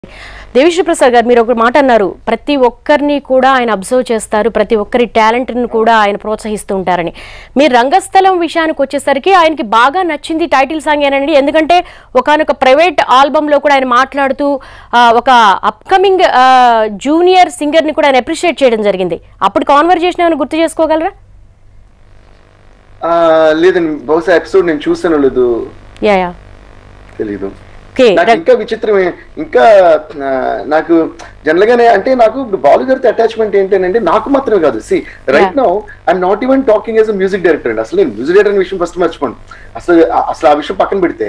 దేవిశ్రీ ప్రసాద్ గారు మీరు ఒక మాట అన్నారు ప్రతి ఒక్కరిని కూడా ఆయన అబ్జర్వ్ చేస్తారు ప్రతి ఒక్కరి టాలెంట్ని కూడా ఆయన ప్రోత్సహిస్తూ ఉంటారని మీ రంగస్థలం విషయానికి వచ్చేసరికి ఆయనకి బాగా నచ్చింది టైటిల్ సాంగ్ ఏనండి ఎందుకంటే ఒకనొక ప్రైవేట్ ఆల్బంలో కూడా ఆయన మాట్లాడుతూ ఆ, ఒక అప్కమింగ్ జూనియర్ సింగర్ని కూడా ఆయన అప్రిషియేట్ చేయడం జరిగింది అప్పుడు కాన్వర్జేషన్ ఏమైనా గుర్తు చేసుకోగలరా ఆ, లేదండి బహుశా ఎపిసోడ్ నేను చూసానో లేదు యా యా తెలీదు ఓకే నాకు ఇంకా విచిత్రమే ఇంకా ఆ, నాకు జనరల్ గానే అంటే నాకు ఇప్పుడు బాలు గారితో అటాచ్మెంట్ ఏంటంటే నాకు మాత్రమే కాదు see right now I'm not even talking as music director అండి అసలు నేను మ్యూజిక్ డైరెక్టర్ అనే విషయం ఫస్ట్ మర్చిపోండి అసలు ఆ- అసలు ఆ విషయం పక్కన పెడితే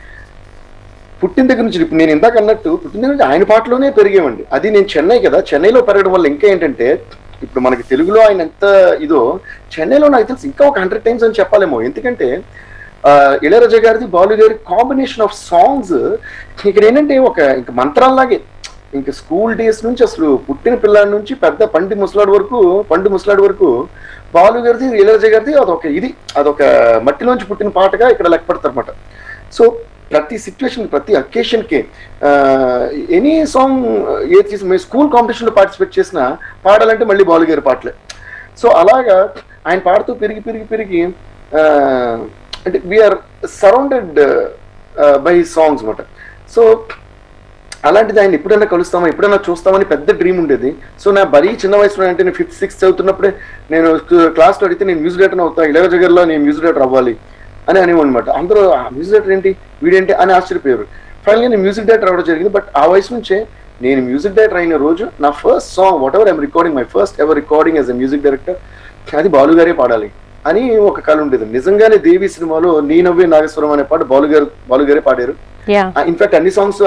పుట్టిన దగ్గర నుంచి ఇప్పుడు నేను ఇందాక అన్నట్టు పుట్టిన దగ్గర నుంచి ఆయన పాటలోనే పెరిగామండి అది నేను చెన్నై కదా చెన్నైలో పెరగడం వల్ల ఇంకా ఏంటంటే ఇప్పుడు మనకి తెలుగులో ఆయన ఎంత ఇదో చెన్నైలో నాకు తెలిసి ఇంకా ఒక హండ్రెడ్ టైమ్స్ అని చెప్పాలేమో ఎందుకంటే ఆ, ఇళయరాజా గారిది బాలు గారి కాంబినేషన్ ఆఫ్ సాంగ్స్ ఇక్కడ ఏంటంటే ఒక ఇంక మంత్రాల్లాగే ఇంక స్కూల్ డేస్ నుంచి అసలు పుట్టిన పిల్లాడి నుంచి పెద్ద పండి ముసలాడి వరకు పండు ముసలాడి వరకు బాలు గారిది ఇళయరాజా గారిది అదొక ఇది అదొక మట్టిలోంచి పుట్టిన పాటగా ఇక్కడ లెక్క పడతారు అనమాట సో ప్రతి సిచ్యువేషన్ ప్రతి అకేషన్ కి ఎనీ సాంగ్ ఏది చేసి మేము స్కూల్ కాంపిటీషన్ లో పార్టిసిపేట్ చేసినా పాడాలంటే మళ్ళీ బాలు గారి పాటలే సో అలాగా ఆయన పాడుతూ పెరిగి పెరిగి పెరిగి ఆ, అంటే వీఆర్ సరౌండెడ్ బై సాంగ్స్ అనమాట సో అలాంటిది ఆయన ఎప్పుడైనా కలుస్తామా ఎప్పుడైనా చూస్తామని పెద్ద డ్రీమ్ ఉండేది సో నా బరీ చిన్న వయసులో అంటే నేను ఫిఫ్త్ సిక్స్త్ చదువుతున్నప్పుడే నేను క్లాస్లో అడిగితే నేను మ్యూజిక్ డైరెక్టర్ అవుతా ఇళయరాజా గారిలో నేను మ్యూజిక్ డైరెక్టర్ అవ్వాలి అని అనేవన్నమాట అందరూ "ఆ, మ్యూజిక్ డైరెక్టర్ ఏంటి వీడేంటి అని ఆశ్చర్యపోయారు ఫైనల్గా నేను మ్యూజిక్ డైరెక్టర్ అవ్వడం జరిగింది బట్ ఆ వయసు నుంచే నేను మ్యూజిక్ డైరెక్టర్ అయిన రోజు నా first song whatever I'm recording my first ever recording as a music director అది బాలు గారే పాడాలి అని ఒక కళ ఉండేది నిజంగానే దేవి సినిమాలో నీ నవ్వే నాగేశ్వరం అనే పాట బాలు గారు బాలు గారే పాడారు యా ఇన్ఫాక్ట్ అన్ని సాంగ్స్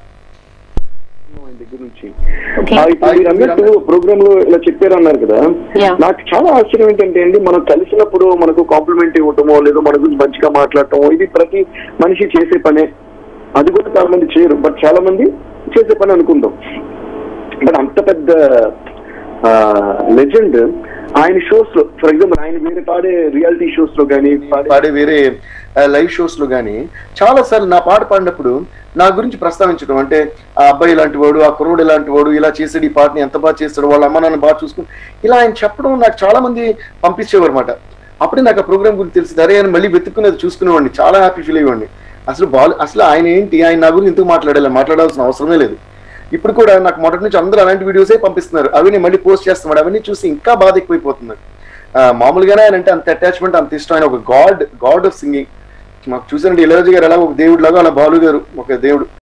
దగ్గర నుంచి Okay. ఆ, ఇప్పుడు మీరు అన్నట్టు ప్రోగ్రామ్ లో ఇలా చెప్పారు అన్నారు కదా Yeah. నాకు చాలా ఆశ్చర్యం ఏంటంటే అండి మనం కలిసినప్పుడు మనకు కాంప్లిమెంట్ ఇవ్వటమో లేదా మన గురించి మంచిగా మాట్లాడటమో ఇది ప్రతి మనిషి చేసే పనే అది కూడా చాలా మంది చేయరు బట్ చాలా మంది చేసే పని అనుకుంటాం బట్ అంత పెద్ద లెజెండ్ ఆయన షోస్ లో ఫర్ ఎగ్జాంపుల్ ఆయన వేరే పాడే రియాలిటీ షోస్ లో కానీ పాడే వేరే లైవ్ షోస్ లో గానీ చాలా సార్లు నా పాట పాడినప్పుడు నా గురించి ప్రస్తావించడం అంటే ఆ అబ్బాయి ఇలాంటి వాడు ఆ కుర్రోడు ఇలాంటి వాడు ఇలా చేసాడు ఈ పాటని ఎంత బాగా చేస్తాడు వాళ్ళ అమ్మ నాన్న బాగా చూసుకుని ఇలా ఆయన చెప్పడం నాకు చాలా మంది పంపించేవారు అనమాట అప్పుడే నాకు ఆ ప్రోగ్రామ్ గురించి తెలిసింది అరే ఆయన మళ్ళీ వెతుక్కునేది చూసుకునేవాడిని చాలా హ్యాపీ ఫీల్ అయ్యేవాడిని అసలు బాల్ అసలు ఆయన ఏంటి ఆయన నా గురించి ఎందుకు మాట్లాడాలి మాట్లాడాల్సిన అవసరమే లేదు ఇప్పుడు కూడా నాకు మొదటి నుంచి అందరూ అలాంటి వీడియోసే పంపిస్తున్నారు అవి నేను మళ్ళీ పోస్ట్ చేస్తున్నాడు అవన్నీ చూసి ఇంకా బాధ ఎక్కువైపోతుంది ఆ, మామూలుగానే ఆయన అంటే అంత అటాచ్మెంట్ అంత ఇష్టం ఆయన ఒక గాడ్ గాడ్ ఆఫ్ సింగింగ్ మాకు చూసానంటే ఇళయరాజు గారు ఎలా ఒక దేవుడు లాగా అలా బాలు గారు ఒక దేవుడు